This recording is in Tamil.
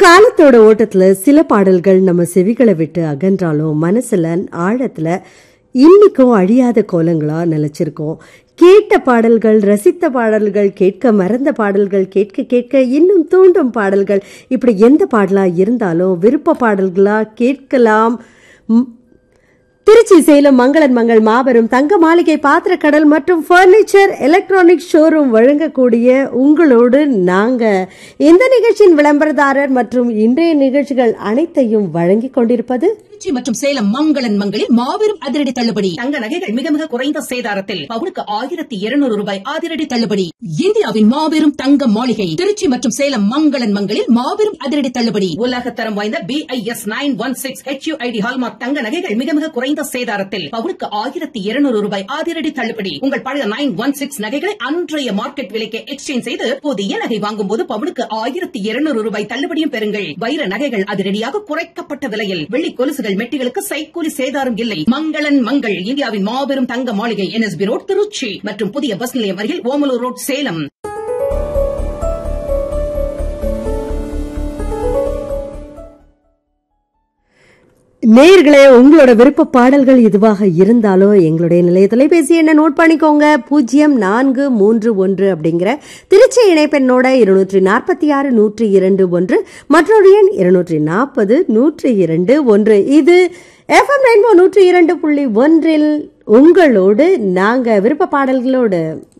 காலத்தோட ஓட்டத்துல சில பாடல்கள் நம்ம செவிகளை விட்டு அகன்றாலும் மனசுல ஆழத்துல இன்னைக்கும் அழியாத கோலங்களா நிலைச்சிருக்கோம் கேட்ட பாடல்கள் ரசித்த பாடல்கள் கேட்க மறந்த பாடல்கள் கேட்க கேட்க இன்னும் தூண்டும் பாடல்கள் இப்படி எந்த பாடலா இருந்தாலும் விருப்ப பாடல்களா கேட்கலாம் ம், திருச்சி சேலம் மங்களன் மங்கள் மாபெரும் தங்க மாளிகை பாத்திரக்கடல் மற்றும் ஃபர்னிச்சர் எலக்ட்ரானிக் ஷோரூம் வழங்கக்கூடிய உங்களோடு நாங்க இந்த நிகழ்ச்சியின் விளம்பரதாரர் மற்றும் இன்றைய நிகழ்ச்சிகள் அனைத்தையும் வழங்கிக் கொண்டிருப்பது திருச்சி மற்றும் சேலம் மங்களன் மங்களில் மாபெரும் அதிரடி தள்ளுபடி தங்க நகைகள் மிக மிக குறைந்த சேதாரத்தில் பவுனுக்கு ஆயிரத்தி இருநூறு ரூபாய் அதிரடி தள்ளுபடி இந்தியாவின் மாபெரும் தங்க மாளிகை திருச்சி மற்றும் சேலம் மங்களன் மங்களில் மாபெரும் அதிரடி தள்ளுபடி உலகத்தரம் வாய்ந்த B I S nine one six H ID hallmark தங்க நகைகள் மிக மிக குறைந்த சேதாரத்தில் பவுனுக்கு ஆயிரத்தி இருநூறு ரூபாய் அதிரடி தள்ளுபடி உங்கள் பழைய நைன் ஒன் சிக்ஸ் நகைகளை அன்றைய மார்க்கெட் விலைக்கு எக்ஸ்சேஞ்ச் செய்து புதிய நகை வாங்கும் போது பவுனுக்கு ஆயிரத்தி இருநூறு ரூபாய் தள்ளுபடியும் பெறுங்கள் வைர நகைகள் அதிரடியாக குறைக்கப்பட்ட விலையில் வெள்ளி கொலுசுகள் மெட்டிகளுக்கு சைக்கூலி சேதாரம் இல்லை மங்களன் மங்கள் இந்தியாவின் மாபெரும் தங்க மாளிகை என்எஸ்பி ரோட் திருச்சி மற்றும் புதிய பஸ் நிலையம் அருகில் ஓமலூர் ரோட் சேலம் நேயர்களே உங்களோட விருப்ப பாடல்கள் இதுவாக இருந்தாலும் எங்களுடைய நிலைய தொலைபேசி என்ன நோட் பண்ணிக்கோங்க பூஜ்ஜியம் நான்கு மூன்று ஒன்று அப்படிங்கிற திருச்சி இணைப்பெண்ணோட இருநூற்றி நாற்பத்தி ஆறு நூற்றி இரண்டு ஒன்று மற்றொரு எண் இருநூற்றி நாற்பது நூற்றி இரண்டு ஒன்று இது எஃப்எம் ரெயின்போ நூற்றி இரண்டு புள்ளி ஒன்றில் உங்களோடு நாங்க விருப்ப பாடல்களோடு